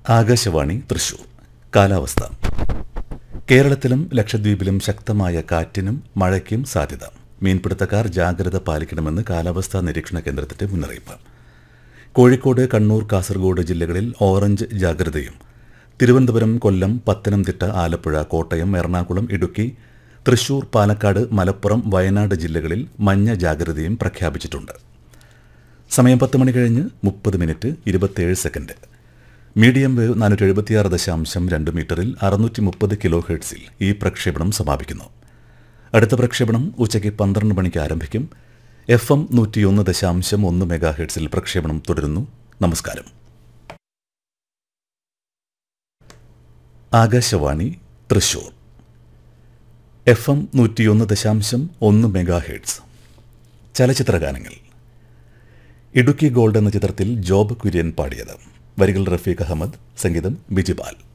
ആകാശവാണി തൃശൂർ കാലാവസ്ഥ കേരളത്തിലും ലക്ഷദ്വീപിലും ശക്തമായ കാറ്റിനും മഴയ്ക്കും സാധ്യത മീൻപിടുത്തക്കാർ ജാഗ്രത പാലിക്കണമെന്ന് കാലാവസ്ഥാ നിരീക്ഷണ കേന്ദ്രത്തിന്റെ മുന്നറിയിപ്പ് കോഴിക്കോട് കണ്ണൂർ കാസർഗോഡ് ജില്ലകളിൽ ഓറഞ്ച് ജാഗ്രതയും തിരുവനന്തപുരം കൊല്ലം പത്തനംതിട്ട ആലപ്പുഴ കോട്ടയം എറണാകുളം ഇടുക്കി തൃശൂർ പാലക്കാട് മലപ്പുറം വയനാട് ജില്ലകളിൽ മഞ്ഞ ജാഗ്രതയും പ്രഖ്യാപിച്ചിട്ടുണ്ട് സമയം പത്ത് മണി കഴിഞ്ഞ് മുപ്പത് മിനിറ്റ് ഇരുപത്തിയേഴ് സെക്കൻഡ് മീഡിയം വേവ് നാനൂറ്റി എഴുപത്തിയാറ് ദശാംശം രണ്ട് മീറ്ററിൽ അറുന്നൂറ്റി മുപ്പത് കിലോ ഹെർട്സിൽ ഈ പ്രക്ഷേപണം സമാപിക്കുന്നു അടുത്ത പ്രക്ഷേപണം ഉച്ചയ്ക്ക് പന്ത്രണ്ട് മണിക്ക് ആരംഭിക്കും എഫ് എം നൂറ്റിയൊന്ന് ദശാംശം ഒന്ന് മെഗാ ഹെർട്സിൽ പ്രക്ഷേപണം തുടരുന്നു നമസ്കാരം ആകാശവാണി തൃശൂർ എഫ് എം നൂറ്റിയൊന്ന് ദശാംശം ഒന്ന് മെഗാ ഹെർട്സ് ചലച്ചിത്രഗാനങ്ങൾ ഇടുക്കി ഗോൾഡ് എന്ന ചിത്രത്തിൽ ജോബ് കുര്യൻ പാടിയത് വരികൾ റഫീഖ് അഹമ്മദ് സംഗീതം ബിജിപാൽ